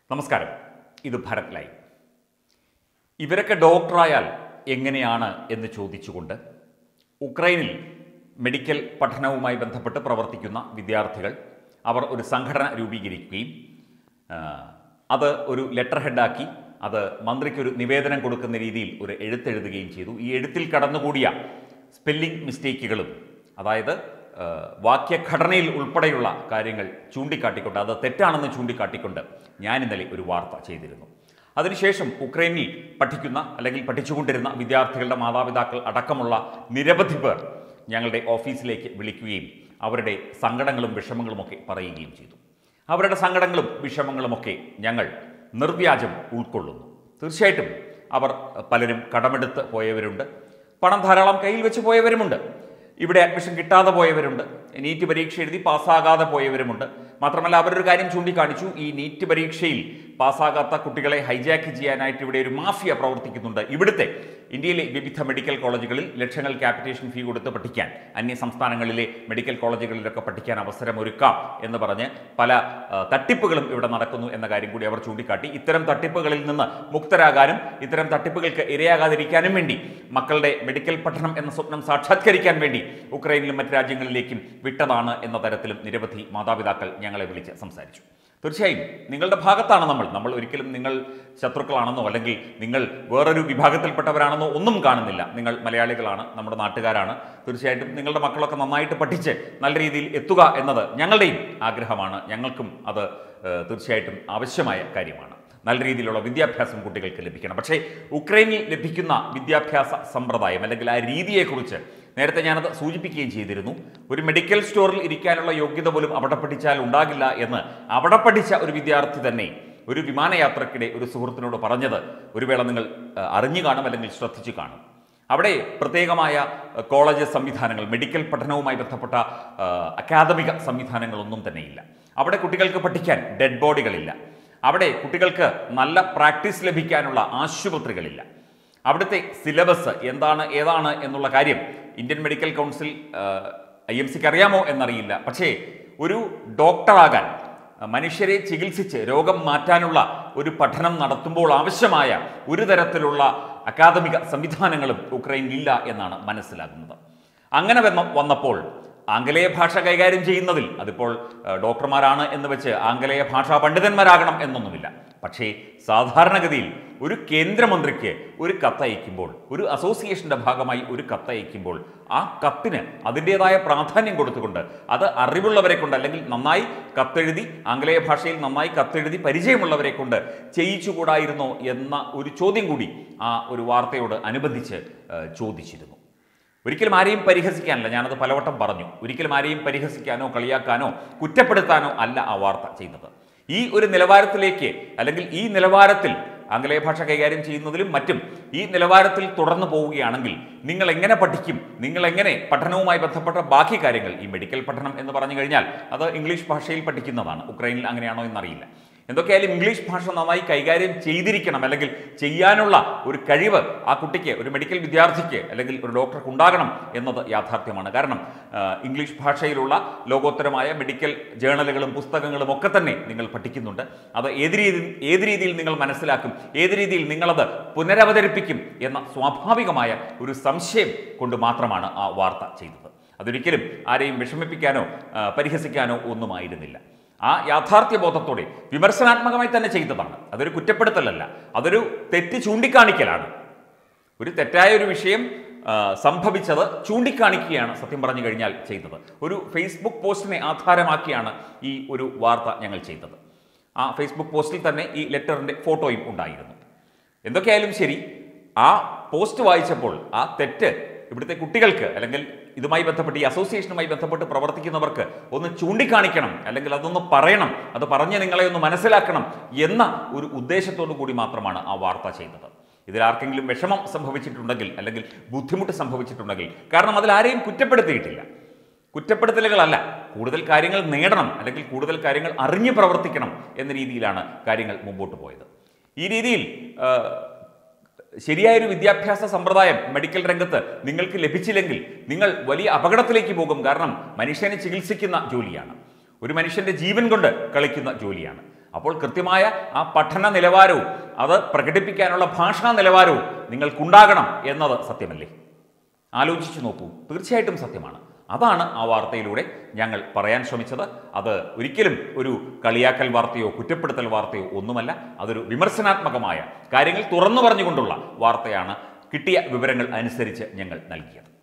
നമസ്കാരം ഇത് ഭരത് ലൈവ് ഇവരൊക്കെ ഡോക്ടറായാൽ എങ്ങനെയാണ് എന്ന് ചോദിച്ചുകൊണ്ട് ഉക്രൈനിൽ മെഡിക്കൽ പഠനവുമായി ബന്ധപ്പെട്ട് പ്രവർത്തിക്കുന്ന വിദ്യാർത്ഥികൾ അവർ ഒരു സംഘടന രൂപീകരിക്കുകയും ആ, അത് ഒരു ലെറ്റർ ഹെഡാക്കി അത് മന്ത്രിക്കൊരു നിവേദനം കൊടുക്കുന്ന രീതിയിൽ ഒരു എഴുത്തെഴുതുകയും ചെയ്തു ഈ എഴുത്തിൽ കടന്നുകൂടിയ സ്പെല്ലിംഗ് മിസ്റ്റേക്കുകളും അതായത് ആ, വാക്യഘടനയിൽ ഉൾപ്പെടെയുള്ള കാര്യങ്ങൾ ചൂണ്ടിക്കാട്ടിക്കൊണ്ട് അത് തെറ്റാണെന്ന് ചൂണ്ടിക്കാട്ടിക്കൊണ്ട് ഞാൻ ഇന്നലെ ഒരു വാർത്ത ചെയ്തിരുന്നു അതിനുശേഷം ഉക്രൈനിൽ പഠിക്കുന്ന അല്ലെങ്കിൽ പഠിച്ചുകൊണ്ടിരുന്ന വിദ്യാർത്ഥികളുടെ മാതാപിതാക്കൾ അടക്കമുള്ള നിരവധി പേർ ഞങ്ങളുടെ ഓഫീസിലേക്ക് വിളിക്കുകയും അവരുടെ സങ്കടങ്ങളും വിഷമങ്ങളുമൊക്കെ പറയുകയും ചെയ്തു അവരുടെ സങ്കടങ്ങളും വിഷമങ്ങളുമൊക്കെ ഞങ്ങൾ നിർവ്യാജം ഉൾക്കൊള്ളുന്നു തീർച്ചയായിട്ടും അവർ പലരും കടമെടുത്ത് പോയവരുണ്ട് പണം ധാരാളം കയ്യിൽ വെച്ച് പോയവരുമുണ്ട് ഇവിടെ അഡ്മിഷൻ കിട്ടാതെ പോയവരുണ്ട് നീറ്റ് പരീക്ഷ എഴുതി പാസ്സാകാതെ പോയവരുമുണ്ട് മാത്രമല്ല അവരൊരു കാര്യം ചൂണ്ടിക്കാണിച്ചു ഈ നീറ്റ് പരീക്ഷയിൽ പാസ്സാകാത്ത കുട്ടികളെ ഹൈജാക്ക് ചെയ്യാനായിട്ട് ഇവിടെ ഒരു മാഫിയ പ്രവർത്തിക്കുന്നുണ്ട് ഇവിടുത്തെ ഇന്ത്യയിലെ വിവിധ മെഡിക്കൽ കോളേജുകളിൽ ലക്ഷങ്ങൾ ക്യാപിറ്റേഷൻ ഫീ കൊടുത്ത് പഠിക്കാൻ അന്യ സംസ്ഥാനങ്ങളിലെ മെഡിക്കൽ കോളേജുകളിലൊക്കെ പഠിക്കാൻ അവസരമൊരുക്കാം എന്ന് പറഞ്ഞ് പല ആ, തട്ടിപ്പുകളും ഇവിടെ നടക്കുന്നു എന്ന കാര്യം കൂടി അവർ ചൂണ്ടിക്കാട്ടി ഇത്തരം തട്ടിപ്പുകളിൽ നിന്ന് മുക്തരാകാനും ഇത്തരം തട്ടിപ്പുകൾക്ക് ഇരയാകാതിരിക്കാനും വേണ്ടി മക്കളുടെ മെഡിക്കൽ പഠനം എന്ന സ്വപ്നം സാക്ഷാത്കരിക്കാൻ വേണ്ടി ഉക്രൈനിലും മറ്റ് രാജ്യങ്ങളിലേക്കും വിട്ടതാണ് എന്ന തരത്തിലും നിരവധി മാതാപിതാക്കൾ ഞങ്ങളെ വിളിച്ച് സംസാരിച്ചു തീർച്ചയായും നിങ്ങളുടെ ഭാഗത്താണ് നമ്മൾ നമ്മൾ ഒരിക്കലും നിങ്ങൾ ശത്രുക്കളാണെന്നോ അല്ലെങ്കിൽ നിങ്ങൾ വേറൊരു വിഭാഗത്തിൽപ്പെട്ടവരാണെന്നോ ഒന്നും കാണുന്നില്ല നിങ്ങൾ മലയാളികളാണ് നമ്മുടെ നാട്ടുകാരാണ് തീർച്ചയായിട്ടും നിങ്ങളുടെ മക്കളൊക്കെ നന്നായിട്ട് പഠിച്ച് നല്ല രീതിയിൽ എത്തുക എന്നത് ഞങ്ങളുടെയും ആഗ്രഹമാണ് ഞങ്ങൾക്കും അത് ഏഹ്, തീർച്ചയായിട്ടും ആവശ്യമായ കാര്യമാണ് നല്ല രീതിയിലുള്ള വിദ്യാഭ്യാസം കുട്ടികൾക്ക് ലഭിക്കണം പക്ഷേ ഉക്രൈനിൽ ലഭിക്കുന്ന വിദ്യാഭ്യാസ സമ്പ്രദായം അല്ലെങ്കിൽ ആ രീതിയെക്കുറിച്ച് നേരത്തെ ഞാനത് സൂചിപ്പിക്കുകയും ചെയ്തിരുന്നു ഒരു മെഡിക്കൽ സ്റ്റോറിൽ ഇരിക്കാനുള്ള യോഗ്യത പോലും അവിടെ പഠിച്ചാൽ ഉണ്ടാകില്ല എന്ന് അവിടെ പഠിച്ച ഒരു വിദ്യാർത്ഥി തന്നെ ഒരു വിമാനയാത്രക്കിടെ ഒരു സുഹൃത്തിനോട് പറഞ്ഞത് ഒരു വേള നിങ്ങൾ ആ, അറിഞ്ഞു കാണും അല്ലെങ്കിൽ ശ്രദ്ധിച്ചു കാണും അവിടെ പ്രത്യേകമായ അഹ്, കോളേജ് സംവിധാനങ്ങൾ മെഡിക്കൽ പഠനവുമായി ബന്ധപ്പെട്ട ആ, അക്കാദമിക സംവിധാനങ്ങളൊന്നും തന്നെയില്ല അവിടെ കുട്ടികൾക്ക് പഠിക്കാൻ ഡെഡ് ബോഡികളില്ല അവിടെ കുട്ടികൾക്ക് നല്ല പ്രാക്ടീസ് ലഭിക്കാനുള്ള ആശുപത്രികളില്ല അവിടുത്തെ സിലബസ് എന്താണ് ഏതാണ് എന്നുള്ള കാര്യം Indian medical council I M സിക്ക് അറിയാമോ എന്നറിയില്ല പക്ഷേ ഒരു ഡോക്ടറാകാൻ മനുഷ്യരെ ചികിത്സിച്ച് രോഗം മാറ്റാനുള്ള ഒരു പഠനം നടത്തുമ്പോൾ ആവശ്യമായ ഒരു തരത്തിലുള്ള അക്കാദമിക സംവിധാനങ്ങളും ഉക്രൈനിലില്ല എന്നാണ് മനസ്സിലാകുന്നത് അങ്ങനെ വന്ന വന്നപ്പോൾ ആംഗലേയ ഭാഷ കൈകാര്യം ചെയ്യുന്നതിൽ അതിപ്പോൾ ഏഹ്, ഡോക്ടർമാരാണ് എന്ന് വെച്ച് ആംഗലേയ ഭാഷാ പണ്ഡിതന്മാരാകണം എന്നൊന്നുമില്ല പക്ഷേ സാധാരണഗതിയിൽ ഒരു കേന്ദ്രമന്ത്രിക്ക് ഒരു കത്തയക്കുമ്പോൾ ഒരു അസോസിയേഷന്റെ ഭാഗമായി ഒരു കത്തയക്കുമ്പോൾ ആ കത്തിന് അതിൻ്റെതായ പ്രാധാന്യം കൊടുത്തുകൊണ്ട് അത് അറിവുള്ളവരെ കൊണ്ട് അല്ലെങ്കിൽ നന്നായി കത്തെഴുതി ആംഗലേയ ഭാഷയിൽ നന്നായി കത്തെഴുതി പരിചയമുള്ളവരെ കൊണ്ട് ചെയ്യിച്ചുകൂടായിരുന്നോ എന്ന ഒരു ചോദ്യം കൂടി ആ ഒരു വാർത്തയോട് അനുബന്ധിച്ച് ഏഹ്, ചോദിച്ചിരുന്നു ഒരിക്കലും ആരെയും പരിഹസിക്കാനല്ല ഞാനത് പലവട്ടം പറഞ്ഞു ഒരിക്കലും ആരെയും പരിഹസിക്കാനോ കളിയാക്കാനോ കുറ്റപ്പെടുത്താനോ അല്ല ആ വാർത്ത ചെയ്തത് ഈ ഒരു നിലവാരത്തിലേക്ക് അല്ലെങ്കിൽ ഈ നിലവാരത്തിൽ ആംഗലേയ ഭാഷ കൈകാര്യം ചെയ്യുന്നതിലും മറ്റും ഈ നിലവാരത്തിൽ തുടർന്നു പോവുകയാണെങ്കിൽ നിങ്ങൾ എങ്ങനെ പഠിക്കും നിങ്ങൾ എങ്ങനെ പഠനവുമായി ബന്ധപ്പെട്ട ബാക്കി കാര്യങ്ങൾ ഈ മെഡിക്കൽ പഠനം എന്ന് പറഞ്ഞു കഴിഞ്ഞാൽ അത് ഇംഗ്ലീഷ് ഭാഷയിൽ പഠിക്കുന്നതാണ് ഉക്രൈനിൽ അങ്ങനെയാണോ എന്നറിയില്ല എന്തൊക്കെയായാലും ഇംഗ്ലീഷ് ഭാഷ നന്നായി കൈകാര്യം ചെയ്തിരിക്കണം അല്ലെങ്കിൽ ചെയ്യാനുള്ള ഒരു കഴിവ് ആ കുട്ടിക്ക് ഒരു മെഡിക്കൽ വിദ്യാർത്ഥിക്ക് അല്ലെങ്കിൽ ഒരു ഡോക്ടർക്ക് ഉണ്ടാകണം എന്നത് യാഥാർത്ഥ്യമാണ് കാരണം ആ, ഇംഗ്ലീഷ് ഭാഷയിലുള്ള ലോകോത്തരമായ മെഡിക്കൽ ജേണലുകളും പുസ്തകങ്ങളും ഒക്കെ തന്നെ നിങ്ങൾ പഠിക്കുന്നുണ്ട് അത് ഏത് രീതിയിൽ ഏത് രീതിയിൽ നിങ്ങൾ മനസ്സിലാക്കും ഏത് രീതിയിൽ നിങ്ങളത് പുനരവതരിപ്പിക്കും എന്ന സ്വാഭാവികമായ ഒരു സംശയം കൊണ്ട് മാത്രമാണ് ആ വാർത്ത ചെയ്തത് അതൊരിക്കലും ആരെയും വിഷമിപ്പിക്കാനോ ആ, പരിഹസിക്കാനോ ഒന്നുമായിരുന്നില്ല ആ യാഥാർത്ഥ്യബോധത്തോടെ വിമർശനാത്മകമായി തന്നെ ചെയ്തതാണ് അതൊരു കുറ്റപ്പെടുത്തലല്ല അതൊരു തെറ്റ് ചൂണ്ടിക്കാണിക്കലാണ് ഒരു തെറ്റായ ഒരു വിഷയം ആ, സംഭവിച്ചത് ചൂണ്ടിക്കാണിക്കുകയാണ് സത്യം പറഞ്ഞു കഴിഞ്ഞാൽ ചെയ്തത് ഒരു ഫേസ്ബുക്ക് പോസ്റ്റിനെ ആധാരമാക്കിയാണ് ഈ ഒരു വാർത്ത ഞങ്ങൾ ചെയ്തത് ആ ഫേസ്ബുക്ക് പോസ്റ്റിൽ തന്നെ ഈ ലെറ്ററിൻ്റെ ഫോട്ടോയും ഉണ്ടായിരുന്നു എന്തൊക്കെയായാലും ശരി ആ പോസ്റ്റ് വായിച്ചപ്പോൾ ആ തെറ്റ് ഇവിടുത്തെ കുട്ടികൾക്ക് അല്ലെങ്കിൽ ഇതുമായി ബന്ധപ്പെട്ട് ഈ അസോസിയേഷനുമായി ബന്ധപ്പെട്ട് പ്രവർത്തിക്കുന്നവർക്ക് ഒന്ന് ചൂണ്ടിക്കാണിക്കണം അല്ലെങ്കിൽ അതൊന്ന് പറയണം അത് പറഞ്ഞ് നിങ്ങളെ ഒന്ന് മനസ്സിലാക്കണം എന്ന ഒരു ഉദ്ദേശത്തോടു കൂടി മാത്രമാണ് ആ വാർത്ത ചെയ്തത് ഇതിൽ ആർക്കെങ്കിലും വിഷമം സംഭവിച്ചിട്ടുണ്ടെങ്കിൽ അല്ലെങ്കിൽ ബുദ്ധിമുട്ട് സംഭവിച്ചിട്ടുണ്ടെങ്കിൽ കാരണം അതിൽ ആരെയും കുറ്റപ്പെടുത്തിയിട്ടില്ല കുറ്റപ്പെടുത്തലുകളല്ല കൂടുതൽ കാര്യങ്ങൾ നേടണം അല്ലെങ്കിൽ കൂടുതൽ കാര്യങ്ങൾ അറിഞ്ഞു പ്രവർത്തിക്കണം എന്ന രീതിയിലാണ് കാര്യങ്ങൾ മുമ്പോട്ട് പോയത് ഈ രീതിയിൽ ആ, ശരിയായൊരു വിദ്യാഭ്യാസ സമ്പ്രദായം മെഡിക്കൽ രംഗത്ത് നിങ്ങൾക്ക് ലഭിച്ചില്ലെങ്കിൽ നിങ്ങൾ വലിയ അപകടത്തിലേക്ക് പോകും കാരണം മനുഷ്യനെ ചികിത്സിക്കുന്ന ജോലിയാണ് ഒരു മനുഷ്യന്റെ ജീവൻ കൊണ്ട് കളിക്കുന്ന ജോലിയാണ് അപ്പോൾ കൃത്യമായ ആ പഠന നിലവാരവും അത് പ്രകടിപ്പിക്കാനുള്ള ഭാഷാ നിലവാരവും നിങ്ങൾക്കുണ്ടാകണം എന്നത് സത്യമല്ലേ ആലോചിച്ചു നോക്കൂ തീർച്ചയായിട്ടും സത്യമാണ് അതാണ് ആ വാർത്തയിലൂടെ ഞങ്ങൾ പറയാൻ ശ്രമിച്ചത് അത് ഒരിക്കലും ഒരു കളിയാക്കൽ വാർത്തയോ കുറ്റപ്പെടുത്തൽ വാർത്തയോ ഒന്നുമല്ല അതൊരു വിമർശനാത്മകമായ കാര്യങ്ങൾ തുറന്നു പറഞ്ഞുകൊണ്ടുള്ള വാർത്തയാണ് കിട്ടിയ വിവരങ്ങൾ അനുസരിച്ച് ഞങ്ങൾ നൽകിയത്